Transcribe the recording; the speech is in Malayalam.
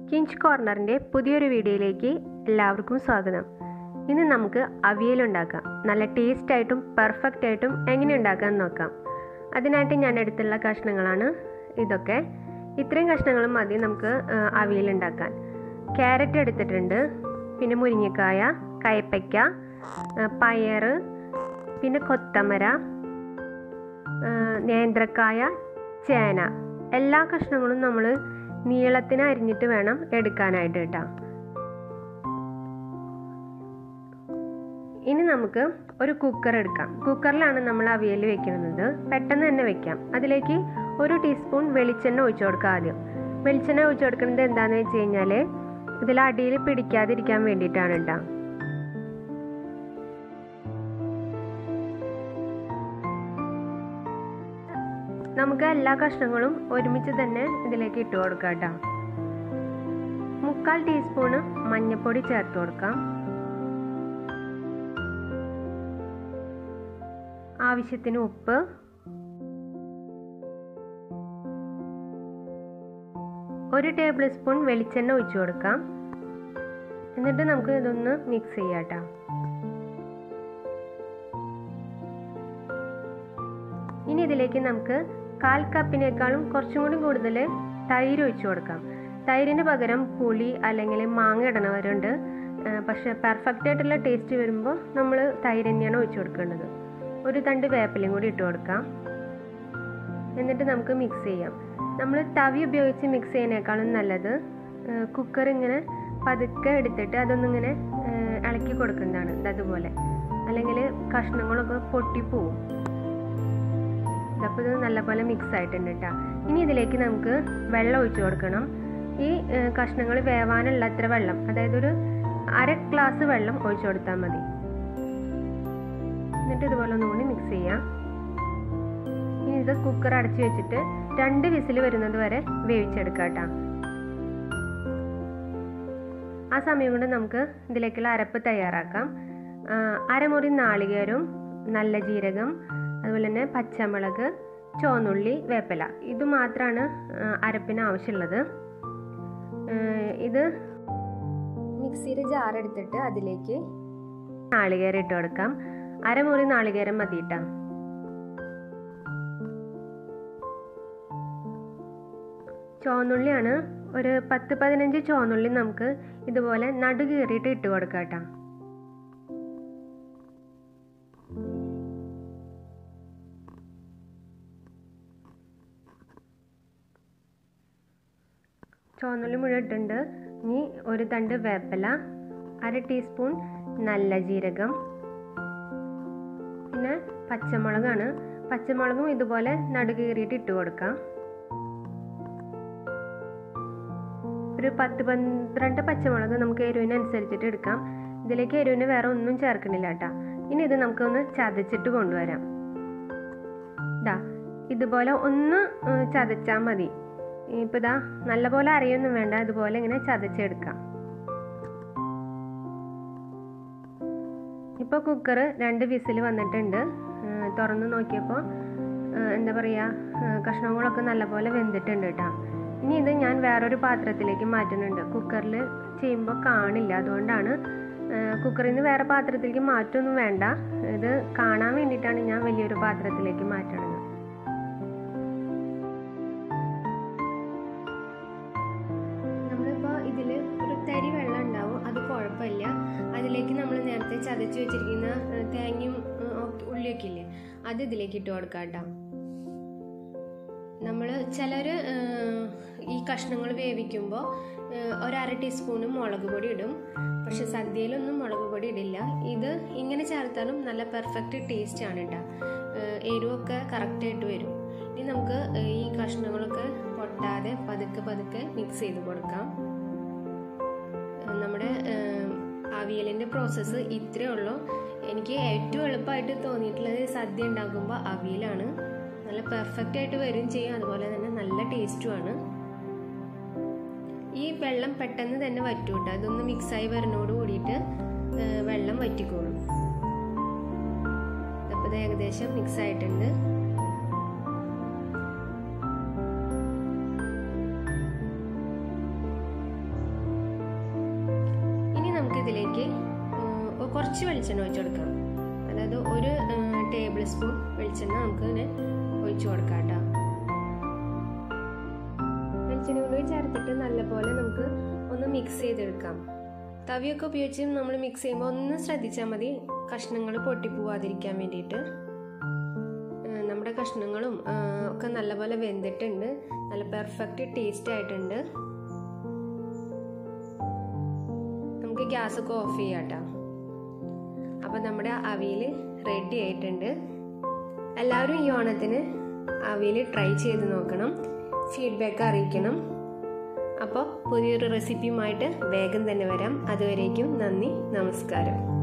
കിഞ്ച് കോർണറിൻ്റെ പുതിയൊരു വീഡിയോയിലേക്ക് എല്ലാവർക്കും സ്വാഗതം ഇന്ന് നമുക്ക് അവിയൽ ഉണ്ടാക്കാം നല്ല ടേസ്റ്റ് ആയിട്ടും പെർഫെക്റ്റ് ആയിട്ടും എങ്ങനെ ഉണ്ടാക്കാമെന്ന് നോക്കാം അതിനായിട്ട് ഞാൻ എടുത്തുള്ള കഷ്ണങ്ങളാണ് ഇതൊക്കെ ഇത്രയും കഷ്ണങ്ങളും മതി നമുക്ക് ആ, അവിയൽ ഉണ്ടാക്കാൻ ക്യാരറ്റ് എടുത്തിട്ടുണ്ട് പിന്നെ മുരിങ്ങക്കായ കയ്പ്പയ്ക്ക ആ, പയറ് പിന്നെ കൊത്തമര ആ, നേന്ത്രക്കായ ചേന എല്ലാ കഷ്ണങ്ങളും നമ്മൾ നീളത്തിന് അരിഞ്ഞിട്ട് വേണം എടുക്കാനായിട്ട് കേട്ടോ ഇനി നമുക്ക് ഒരു കുക്കർ എടുക്കാം കുക്കറിലാണ് നമ്മൾ അവിയൽ വെക്കുന്നത് പെട്ടെന്ന് തന്നെ വെക്കാം അതിലേക്ക് ഒരു ടീസ്പൂൺ വെളിച്ചെണ്ണ ഒഴിച്ചു കൊടുക്കുക ആദ്യം വെളിച്ചെണ്ണ ഒഴിച്ചു കൊടുക്കുന്നത് എന്താണെന്ന് വെച്ച് കഴിഞ്ഞാൽ ഇതിൽ അടിയിൽ പിടിക്കാതിരിക്കാൻ വേണ്ടിയിട്ടാണ് കേട്ടോ നമുക്ക് എല്ലാ കഷ്ണങ്ങളും ഒരുമിച്ച് തന്നെ ഇതിലേക്ക് ഇട്ട് കൊടുക്കാം കേട്ടോ മുക്കാൽ ടീസ്പൂണ് മഞ്ഞൾപ്പൊടി ചേർത്ത് കൊടുക്കാം ആവശ്യത്തിന് ഉപ്പ് ഒരു ടേബിൾ സ്പൂൺ വെളിച്ചെണ്ണ ഒഴിച്ചു കൊടുക്കാം എന്നിട്ട് നമുക്ക് ഇതൊന്ന് മിക്സ് ചെയ്യാം കേട്ടോ ഇനി ഇതിലേക്ക് നമുക്ക് കാൽ കപ്പിനേക്കാളും കുറച്ചും കൂടി കൂടുതൽ തൈര് ഒഴിച്ചു കൊടുക്കാം തൈരിന് പകരം പുളി അല്ലെങ്കിൽ മാങ്ങ ഇടണവരുണ്ട് പക്ഷെ പെർഫെക്റ്റ് ആയിട്ടുള്ള ടേസ്റ്റ് വരുമ്പോൾ നമ്മൾ തൈര് തന്നെയാണ് ഒഴിച്ചു കൊടുക്കേണ്ടത് ഒരു തണ്ട് വേപ്പിലയും കൂടി ഇട്ട് കൊടുക്കാം എന്നിട്ട് നമുക്ക് മിക്സ് ചെയ്യാം നമ്മൾ തവി ഉപയോഗിച്ച് മിക്സ് ചെയ്യുന്നതിനേക്കാളും നല്ലത് കുക്കർ ഇങ്ങനെ പതുക്കെ എടുത്തിട്ട് അതൊന്നിങ്ങനെ ഇളക്കി കൊടുക്കുന്നതാണ് അതുപോലെ അല്ലെങ്കിൽ കഷ്ണങ്ങളൊക്കെ പൊട്ടിപ്പോവും അപ്പോൾ ഇത് നല്ലപോലെ മിക്സ് ആയിട്ടുണ്ട് കേട്ടോ ഇനി ഇതിലേക്ക് നമുക്ക് വെള്ളം ഒഴിച്ചു കൊടുക്കണം ഈ കഷ്ണങ്ങൾ വേവാനുള്ള അത്ര വെള്ളം അതായത് ഒരു അര ഗ്ലാസ് വെള്ളം ഒഴിച്ചു കൊടുത്താൽ മതി എന്നിട്ട് ഇതുപോലെ ഒന്നുകൂടി മിക്സ് ചെയ്യാം ഇനി ഇത് കുക്കർ അടച്ചു വെച്ചിട്ട് രണ്ട് വിസിൽ വരുന്നത് വരെ വേവിച്ചെടുക്കാം കേട്ടോ ആ സമയം കൊണ്ട് നമുക്ക് ഇതിലേക്കുള്ള അരപ്പ് തയ്യാറാക്കാം അരമുറി നാളികേരവും നല്ല ജീരകം അതുപോലെ തന്നെ പച്ചമുളക് ചുവന്നുള്ളി വേപ്പില ഇത് മാത്രമാണ് അരപ്പിന് ആവശ്യമുള്ളത് ഇത് മിക്സിയുടെ ജാർ എടുത്തിട്ട് അതിലേക്ക് നാളികേരം ഇട്ട് കൊടുക്കാം അരമുറി നാളികേരം മതി കേട്ടോ ചുവന്നുള്ളിയാണ് ഒരു പത്ത് പതിനഞ്ച് ചുവന്നുള്ളി നമുക്ക് ഇതുപോലെ നടു കീറിയിട്ട് ഇട്ട് കൊടുക്കാം കേട്ടോ ചുവന്നുള്ളി മുഴുവൻ ഇട്ടുണ്ട് ഇനി ഒരു തണ്ട് വേപ്പില അര ടീസ്പൂൺ നല്ല ജീരകം പിന്നെ പച്ചമുളകാണ് പച്ചമുളകും ഇതുപോലെ നടുകീറിയിട്ട് ഇട്ട് കൊടുക്കാം ഒരു പത്ത് പന്ത്രണ്ട് പച്ചമുളക് നമുക്ക് എരിവിനനുസരിച്ചിട്ട് എടുക്കാം ഇതിലേക്ക് എരിവിന് വേറെ ഒന്നും ചേർക്കണില്ല കേട്ടോ ഇനി ഇത് നമുക്കൊന്ന് ചതച്ചിട്ട് കൊണ്ടുവരാം ഇതാ ഇതുപോലെ ഒന്ന് ചതച്ചാൽ മതി ഇപ്പം ഇതാ നല്ലപോലെ അറിയൊന്നും വേണ്ട ഇതുപോലെ ഇങ്ങനെ ചതച്ചെടുക്കാം ഇപ്പോൾ കുക്കർ രണ്ട് വിസിൽ വന്നിട്ടുണ്ട് തുറന്ന് നോക്കിയപ്പോൾ എന്താ പറയുക കഷ്ണങ്ങളൊക്കെ നല്ലപോലെ വെന്തിട്ടുണ്ട് കേട്ടോ ഇനി ഇത് ഞാൻ വേറൊരു പാത്രത്തിലേക്ക് മാറ്റുന്നുണ്ട് കുക്കറിൽ ചെയ്യുമ്പോൾ കാണില്ല അതുകൊണ്ടാണ് കുക്കറിൽ നിന്ന് വേറെ പാത്രത്തിലേക്ക് മാറ്റൊന്നും വേണ്ട ഇത് കാണാൻ വേണ്ടിയിട്ടാണ് ഞാൻ വലിയൊരു പാത്രത്തിലേക്ക് മാറ്റണത് നമ്മളിപ്പോൾ ഇതിൽ ഒരു തരി വെള്ളം ഉണ്ടാവും അത് കുഴപ്പമില്ല അതിലേക്ക് നമ്മൾ നേരത്തെ ചതച്ച് വെച്ചിരിക്കുന്ന തേങ്ങയും ഉള്ളിയൊക്കെ ഇല്ലേ അത് ഇതിലേക്ക് ഇട്ട് കൊടുക്കാം കേട്ടോ നമ്മൾ ചിലർ ഈ കഷ്ണങ്ങൾ വേവിക്കുമ്പോൾ ഒരര ടീസ്പൂണ് മുളക് പൊടി ഇടും പക്ഷെ സദ്യയിലൊന്നും മുളക് പൊടി ഇടില്ല ഇത് ഇങ്ങനെ ചേർത്താലും നല്ല പെർഫെക്റ്റ് ടേസ്റ്റ് ആണ് കേട്ടോ എരിവൊക്കെ കറക്റ്റായിട്ട് വരും ഇനി നമുക്ക് ഈ കഷ്ണങ്ങളൊക്കെ പൊട്ടാതെ പതുക്കെ പതുക്കെ മിക്സ് ചെയ്ത് കൊടുക്കാം നമ്മുടെ അവിയലിൻ്റെ പ്രോസസ്സ് ഇത്രയേ ഉള്ളൂ എനിക്ക് ഏറ്റവും എളുപ്പമായിട്ട് തോന്നിയിട്ടുള്ളത് സദ്യ ഉണ്ടാക്കുമ്പോൾ അവിയലാണ് നല്ല പെർഫെക്റ്റ് ആയിട്ട് വരും ചെയ്യും അതുപോലെ തന്നെ നല്ല ടേസ്റ്റുമാണ് ഈ വെള്ളം പെട്ടെന്ന് തന്നെ വറ്റും കേട്ടോ അതൊന്ന് മിക്സായി വരുന്നതോട് കൂടിയിട്ട് വെള്ളം വറ്റിക്കോളും അപ്പോൾ ഇത് ഏകദേശം മിക്സ് ആയിട്ടുണ്ട് ഇതിലേക്ക് ഉം, കുറച്ച് വെളിച്ചെണ്ണ ഒഴിച്ചു കൊടുക്കാം അതായത് ഒരു ടേബിൾ സ്പൂൺ വെളിച്ചെണ്ണ നമുക്ക് ഇങ്ങനെ ഒഴിച്ചു കൊടുക്കാം കേട്ടോ വെളിച്ചെണ്ണ കൂടി ചേർത്തിട്ട് നല്ലപോലെ നമുക്ക് ഒന്ന് മിക്സ് ചെയ്തെടുക്കാം തവിയൊക്കെ ഉപയോഗിച്ച് നമ്മൾ മിക്സ് ചെയ്യുമ്പോൾ ഒന്ന് ശ്രദ്ധിച്ചാൽ മതി കഷ്ണങ്ങൾ പൊട്ടിപ്പോവാതിരിക്കാൻ വേണ്ടിയിട്ട് ഏഹ് നമ്മുടെ കഷ്ണങ്ങളും ഏഹ് ഒക്കെ നല്ലപോലെ വെന്തിട്ടുണ്ട് നല്ല പെർഫെക്റ്റ് ടേസ്റ്റ് ആയിട്ടുണ്ട് നമുക്ക് ഗ്യാസ് ഒക്കെ ഓഫ് ചെയ്യാം കേട്ടോ അപ്പം നമ്മുടെ അവിയൽ റെഡി ആയിട്ടുണ്ട് എല്ലാവരും ഈ ഓണത്തിന് അവിയൽ ട്രൈ ചെയ്ത് നോക്കണം ഫീഡ്ബാക്ക് അറിയിക്കണം അപ്പോൾ പുതിയൊരു റെസിപ്പിയുമായിട്ട് വേഗം തന്നെ വരാം അതുവരേക്കും നന്ദി നമസ്കാരം